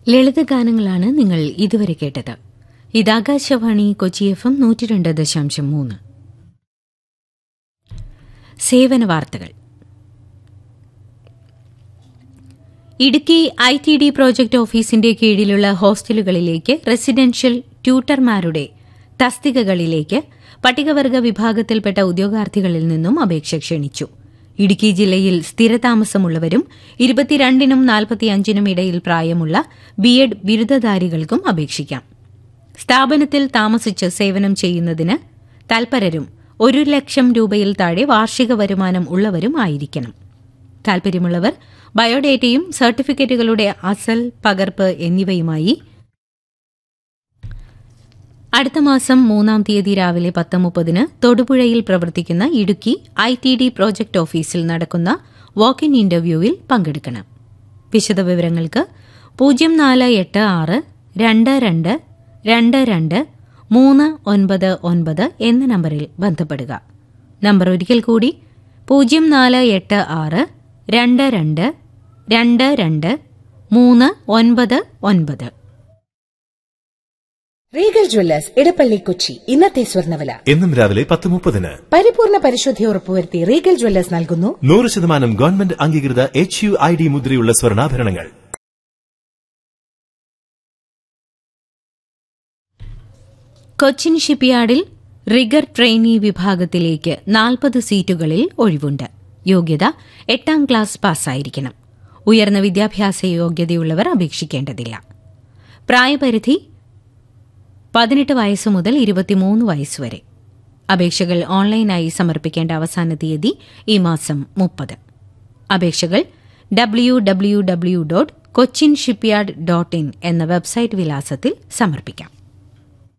ലളിതഗാനങ്ങളാണ് നിങ്ങൾ ഇതുവരെ കേട്ടത് ഇത് ആകാശവാണി കൊച്ചി എഫ് എം നൂറ്റി രണ്ട് ദശാംശം മൂന്ന് സേവന വാർത്തകൾ Idukki I T D project ഓഫീസിന്റെ കീഴിലുള്ള ഹോസ്റ്റലുകളിലേക്ക് റെസിഡൻഷ്യൽ ട്യൂട്ടർമാരുടെ തസ്തികകളിലേക്ക് പട്ടികവർഗ വിഭാഗത്തിൽപ്പെട്ട ഉദ്യോഗാർത്ഥികളിൽ നിന്നും അപേക്ഷ ക്ഷണിച്ചു ഇടുക്കി ജില്ലയിൽ സ്ഥിരതാമസമുള്ളവരും ഇരുപത്തിരണ്ടിനും നാൽപ്പത്തിയഞ്ചിനും ഇടയിൽ പ്രായമുള്ള ബിഎഡ് ബിരുദധാരികൾക്കും അപേക്ഷിക്കാം സ്ഥാപനത്തിൽ താമസിച്ച് സേവനം ചെയ്യുന്നതിന് തൽപരരും ഒരു ലക്ഷം രൂപയിൽ താഴെ വാർഷിക വരുമാനം ഉള്ളവരും ആയിരിക്കണം താൽപര്യമുള്ളവർ ബയോഡേറ്റയും സർട്ടിഫിക്കറ്റുകളുടെ അസൽ പകർപ്പ് എന്നിവയുമായി അടുത്ത മാസം മൂന്നാം തീയതി രാവിലെ പത്ത് മുപ്പതിന് തൊടുപുഴയിൽ പ്രവർത്തിക്കുന്ന Idukki I T D project ഓഫീസിൽ നടക്കുന്ന വാക്ക് ഇൻ ഇന്റർവ്യൂവിൽ പങ്കെടുക്കണം വിശദവിവരങ്ങൾക്ക് പൂജ്യം നാല് എട്ട് ആറ് രണ്ട് രണ്ട് രണ്ട് രണ്ട് മൂന്ന് ഒൻപത് ഒൻപത് എന്ന നമ്പറിൽ ബന്ധപ്പെടുക നമ്പർ ഒരിക്കൽ കൂടി പൂജ്യം നാല് എട്ട് ആറ് രണ്ട് രണ്ട് രണ്ട് രണ്ട് മൂന്ന് ഒൻപത് ഒൻപത് റീഗൽ ജ്വല്ലേഴ്സ് ഇടപ്പള്ളി കൊച്ചി ഇന്നത്തെ സ്വർണ്ണവില എന്നും രാവിലെ പത്ത് മുപ്പതിന് പരിപൂർണ പരിശുദ്ധി ഉറപ്പുവരുത്തി റീഗൽ ജ്വല്ലേഴ്സ് നൽകുന്നു നൂറ് ശതമാനം ഗവൺമെന്റ് അംഗീകൃത എച്ച് യു ഐ ഡി മുദ്രയുള്ള സ്വർണ്ണാഭരണങ്ങൾ കൊച്ചിൻ ഷിപ്പ്യാർഡിൽ റിഗർ ട്രെയിനി വിഭാഗത്തിലേക്ക് നാൽപ്പത് സീറ്റുകളിൽ ഒഴിവുണ്ട് യോഗ്യത എട്ടാം ക്ലാസ് പാസ്സായിരിക്കണം ഉയർന്ന വിദ്യാഭ്യാസ യോഗ്യതയുള്ളവർ അപേക്ഷിക്കേണ്ടതില്ല പ്രായപരിധി പതിനെട്ട് വയസ്സ് മുതൽ ഇരുപത്തിമൂന്ന് വയസ്സുവരെ അപേക്ഷകൾ ഓൺലൈനായി സമർപ്പിക്കേണ്ട അവസാന തീയതി ഈ മാസം മുപ്പത് അപേക്ഷകൾ W W W dot Cochin shipyard dot in എന്ന വെബ്സൈറ്റ് വിലാസത്തിൽ സമർപ്പിക്കാം